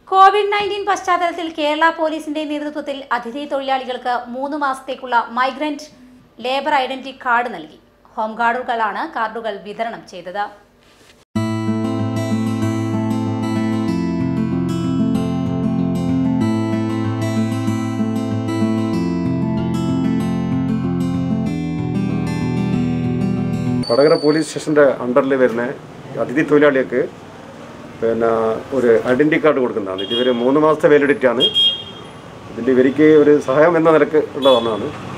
Covid nineteen പശ്ചാത്തലത്തിൽ കേരള പോലീസിന്റെ നേതൃത്വത്തിൽ അതിഥി തൊഴിലാളികൾക്ക് മൂന്ന് മാസത്തേക്കുള്ള മൈഗ്രന്റ് ലേബർ ഐഡന്റിറ്റി കാർഡ് നൽകി ഹോംഗാർഡുകളാണ് കാർഡുകൾ വിതരണം ചെയ്തത് വടകര പോലീസ് സ്റ്റേഷൻ്റെ അണ്ടറിൽ വരുന്ന അതിഥി തൊഴിലാളികൾക്ക് പിന്നെ ഒരു ഐഡൻറ്റി കാർഡ് കൊടുക്കുന്നതാണ് ഇത് ഇവർ മൂന്ന് മാസത്തെ വാലിഡിറ്റി ആണ് ഇതിൻ്റെ ഇവർക്ക് ഒരു സഹായം എന്ന നിലക്ക് ഉള്ളതാണ്